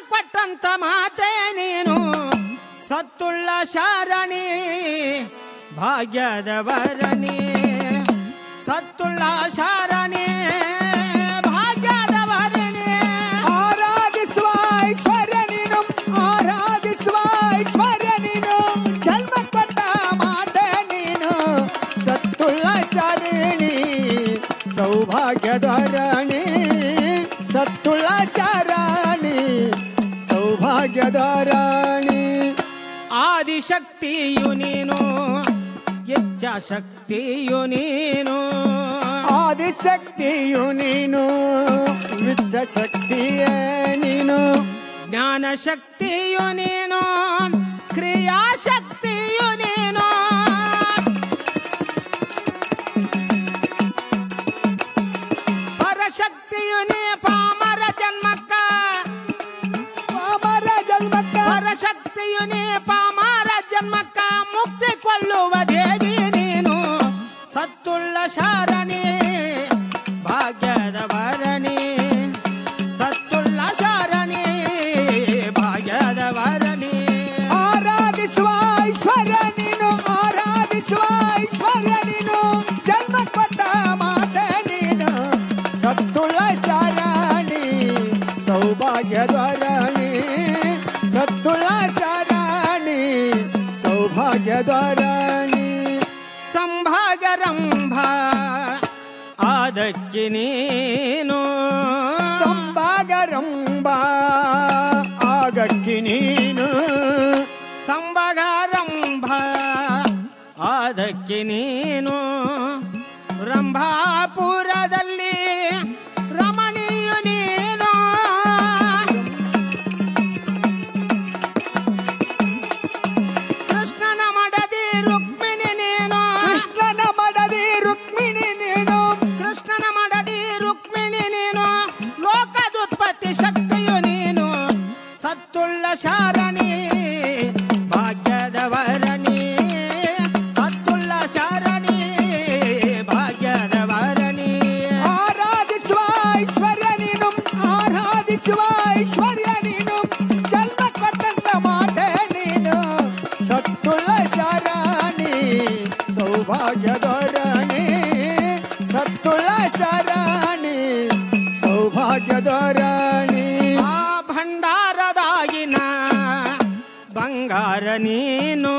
ಕೊಟ್ಟಂತ ಮಾತೆ ನೀನು ಸತ್ತುಳ್ಳ ಶಾರಣಿ ಭಾಗ್ಯದ ವರಣಿ ಸತ್ತುಳ್ಳ ಶಾರಣಿ ಭಾಗ್ಯದ ವರಣಿ ಆರಾಧಿಸುವ ಐಶ್ವರ್ಯ ನೀನು ಆರಾಧಿಸುವ ಐಶ್ವರ್ಯ ನೀನು ಜನ್ಮ ಕೊಟ್ಟ ಮಾತೆ ನೀನು ಸತ್ತುಳ್ಳ ಶರಣಿ ಸೌಭಾಗ್ಯದ ರಾಣಿ ಸತ್ತುಳ್ಳ ಶರಣಿ ಸೌಭಾಗ್ಯದ ರಾಣಿ ಆದಿಶಕ್ತಿಯು ನೀನು ಇಚ್ಛಾಶಕ್ತಿಯು ನೀನು ಆದಿಶಕ್ತಿಯು ನೀನು ವಿಚ್ಚ ಶಕ್ತಿಯೇ ನೀನು ಜ್ಞಾನ ಶಕ್ತಿಯು ನೀನು ಕ್ರಿಯಾಶಕ್ತಿಯು ನೀನು ಪರಶಕ್ತಿಯು ನೀ ಪಾಮರ ಜನ್ಮಕ್ಕ ಪಾಮರ ಜನ್ಮಕ್ಕ ಪರಶಕ್ತಿಯು ನೀ ಪಾಮರ ಜನ್ಮಕ್ಕ ಮುಕ್ತಿ ಕೊಳ್ಳುವ ದೇವಿ ನೀನು ಸತ್ತುಳ್ಳ ಶಾರಣಿ ಭಾಗ್ಯದ ಭರಣಿ ಸತ್ತುಳ್ಳ ಶಾರಣಿ ಭಾಗ್ಯದ ಭರಣಿ ಆರಾಧಿಸುವ ಐಶ್ವರ್ಯ ನೀನು ಆರಾಧಿಸುವ ಐಶ್ವರ್ಯ ನೀನು ಜನ್ಮ ಕೊಟ್ಟ ಮಾತೆ ನೀನು ಸತ್ತುಳ ಶಾರಣಿ ಸೌಭಾಗ್ಯದ ರಾಣಿ ಸತ್ತುಳ ಶಾರಣಿ ಸೌಭಾಗ್ಯದ ರಾಣಿ ಸಂಭಾಗರಂಭ ಆದಕ್ಕೆ ನೀನು ಸಂಭಾಗರಂಬ ಆಗಕ್ಕಿ ನೀನು ಸಂಭಾಗರಂಭ ಆದಕ್ಕೆ ನೀನು ರಂಭಾಪುರದಲ್ಲಿ ರಮಣೀಯು ನೀನು ಕೃಷ್ಣನ ಮಡದಿ ರುಕ್ಮಿಣಿ ನೀನು ಕೃಷ್ಣನ ಮಡದಿ ರುಕ್ಮಿಣಿ ನೀನು ಕೃಷ್ಣನ ಮಡದಿ ರುಕ್ಮಿಣಿ ನೀನು ಲೋಕದುತ್ಪತ್ತಿ ಶಕ್ತಿಯು ನೀನು ಸತ್ತುಳ್ಳ ಶಾರಣಿ ಭಾಗ್ಯದ ವರಣಿ ಸತ್ತುಳ್ಳ ಶಾರಣಿ ಭಾಗ್ಯದ ವರಣಿ ಆರಾಧಿಸುವ ಐಶ್ವರ್ಯ ನೀನು ಆರಾಧಿಸುವ ಐಶ್ವರ್ಯ ನೀನು ಜನ್ಮ ಕೊಟ್ಟಂತ ಮಾತೆ ನೀನು ಸತ್ತುಳ ಶಾರಾಣಿ ಸೌಭಾಗ್ಯದ ರಾಣಿ ಸತ್ತುಳ ಶಾರಾಣಿ ಸೌಭಾಗ್ಯದ ರಾಣಿ ಆ ಭಂಡಾರದಾಗಿನ ಬಂಗಾರ ನೀನು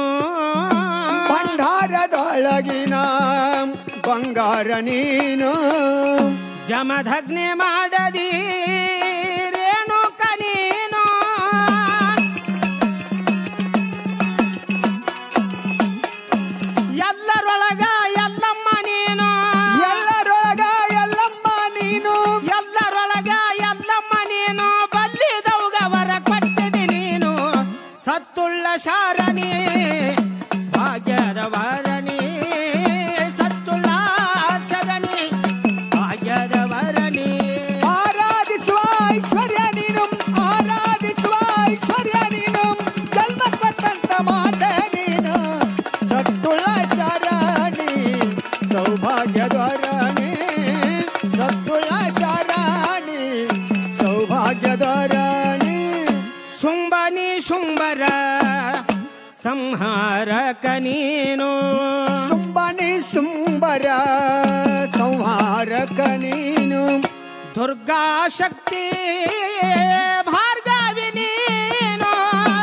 ಭಂಡಾರದೊಳಗಿನ ಬಂಗಾರ ನೀನು ಜಮದಗ್ನಿ ಮಾಡದಿ ರೇಣುಕ ನೀನು ಎಲ್ಲರೊಳಗ ಎಲ್ಲಮ್ಮ ನೀನು ಎಲ್ಲರೊಳಗ ಎಲ್ಲಮ್ಮ ನೀನು ಎಲ್ಲರೊಳಗ ಎಲ್ಲಮ್ಮ ನೀನು ಬಲ್ಲಿದವುಗವರ ಕೊಟ್ಟಿದಿ ನೀನು ಸತ್ತುಳ್ಳ ಶಾರಣಿ ಭಾಗ್ಯದ ವರಣಿ ಸತ್ತುಳ್ಳ ಶರಣಿ ಭಾಗ್ಯದ ವರಣಿ ಆರಾಧಿಸುವ ಐಶ್ವರ್ಯ ನೀನು ಆರಾಧಿಸುವ ಐಶ್ವರ್ಯ ನೀನು ಜನ್ಮ ಕೊಟ್ಟಂತ ಮಾತೆ ನೀನು ಸತ್ತುಳ ಶಾರಾಣಿ ಸೌಭಾಗ್ಯದ ರಾಣಿ ಸತ್ತುಳ ಶಾರಾಣಿ ಸೌಭಾಗ್ಯದ ರಾಣಿ ಶುಂಭನಿ ಶುಂಭರ ಸಂಹಾರಕ ನೀನು ಸುಂಬನಿ ಸುಂಬರ ಸಂಹಾರಕ ನೀನು ದುರ್ಗಾ ಶಕ್ತಿ ಭಾರ್ಗವಿ ನೀನು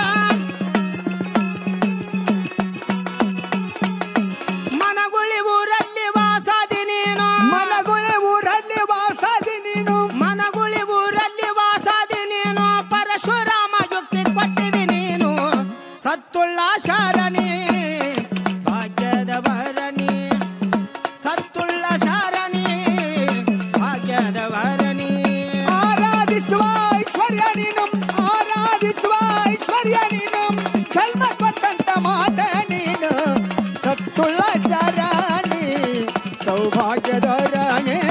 ಮನಗುಳಿ ಊರಲ್ಲಿ ವಾಸಾದಿ ನೀನು ಮನಗುಳೆ ಊರಲ್ಲಿ ವಾಸಾದಿ ನೀನು ಮನಗುಳಿ ಊರಲ್ಲಿ ವಾಸಾದಿ ನೀನು ಪರಶುರಾಮ ಯುಕ್ತಿ ಕೊಟ್ಟಿದಿ ನೀನು ಸತ್ತುಳ್ಳ ಶಾರಣಿ ಭಾಗ್ಯದ ಭರಣಿ ಸತ್ತುಳ್ಳ ಶಾರಣಿ ಭಾಗ್ಯದ ಭರಣಿ ಆರಾಧಿಸುವ ಐಶ್ವರ್ಯ ನೀನು ಆರಾಧಿಸುವ ಐಶ್ವರ್ಯ ನೀನು ಜನ್ಮ ಕೊಟ್ಟಂತ ಮಾತೆ ನೀನು ಸತ್ತುಳ್ಳ ಶರಣಿ ಸೌಭಾಗ್ಯದ ರಾಣಿ